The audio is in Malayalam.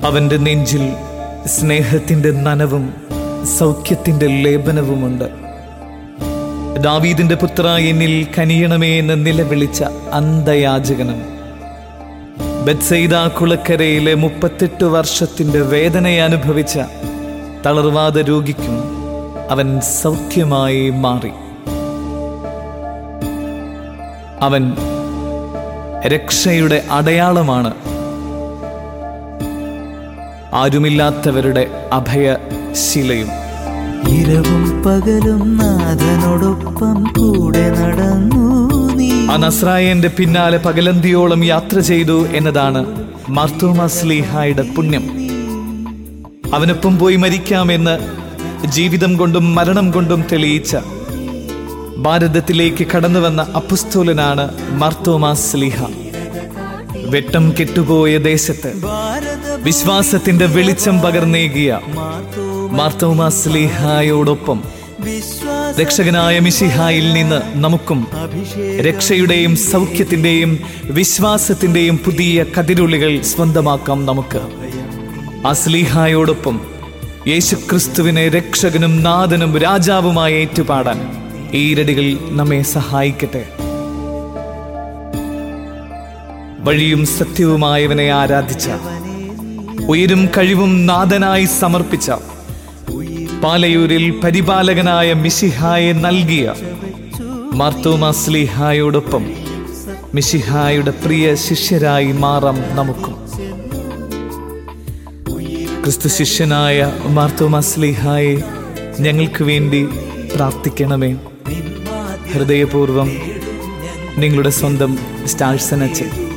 അവന്റെ നെഞ്ചിൽ സ്നേഹത്തിന്റെ നനവും സൗഖ്യത്തിന്റെ ലേപനവുമുണ്ട് ദാവീദിന്റെ പുത്ര എന്നിൽ കനിയണമേ എന്ന് നിലവിളിച്ച അന്ധയാചകനും ബത്സൈദ കുളക്കരയിലെ മുപ്പത്തെട്ട് വർഷത്തിന്റെ വേദനയെ അനുഭവിച്ച തളർവാദ രോഗിക്കും അവൻ സൗഖ്യമായി മാറി അവൻ രക്ഷയുടെ അടയാളമാണ് ആരുമില്ലാത്തവരുടെ അഭയശിലയും ഇരവും പകലും നാഥനോടൊപ്പം കൂടെ നടന്നു നീ ആ നസ്രായന്റെ പിന്നാലെ പകലന്തിയോളം യാത്ര ചെയ്തു എന്നതാണ് മാർത്തോമാസ്ലീഹായുടെ പുണ്യം അവനൊപ്പം പോയി മരിക്കാമെന്ന് ജീവിതം കൊണ്ടും മരണം കൊണ്ടും തെളിയിച്ച ഭാരതത്തിലേക്ക് കടന്നു വന്ന അപ്പുസ്തോലനാണ് മാർത്തോമാസ്ലീഹ വെട്ടം കെട്ടുപോയ ദേശത്ത് വിശ്വാസത്തിന്റെ വെളിച്ചം പകർന്നേകിയ മാർത്തോമാസ്ലീഹായോടൊപ്പം വിശ്വാസ രക്ഷകനായ മിശിഹായിൽ നിന്ന് നമുക്കും രക്ഷയുടെയും സൗഖ്യത്തിന്റെയും വിശ്വാസത്തിന്റെയും പുതിയ കതിരുള്ളികൾ സ്വന്തമാക്കാം നമുക്ക് അസ്ലീഹായോടൊപ്പം യേശുക്രിസ്തുവിനെ രക്ഷകനും നാഥനും രാജാവുമായി ഏറ്റുപാടാൻ ഈരടികൾ നമ്മെ സഹായിക്കട്ടെ വഴിയും സത്യവുമായവനെ ആരാധിച്ച ഉയരും കഴിവും നാഥനായി സമർപ്പിച്ച പാലയൂരിൽ പരിപാലകനായ മിശിഹായെ നൽകിയ മാർത്തോമാസ്ലിഹായോടൊപ്പം മിശിഹായുടെ പ്രിയ ശിഷ്യരായി മാറാം നമുക്കും ക്രിസ്തു ശിഷ്യനായ മാർത്തോമാസ്ലിഹായെ ഞങ്ങൾക്ക് വേണ്ടി പ്രാർത്ഥിക്കണമേ ഹൃദയപൂർവം നിങ്ങളുടെ സ്വന്തം സ്റ്റാഴ്സനച്ചൻ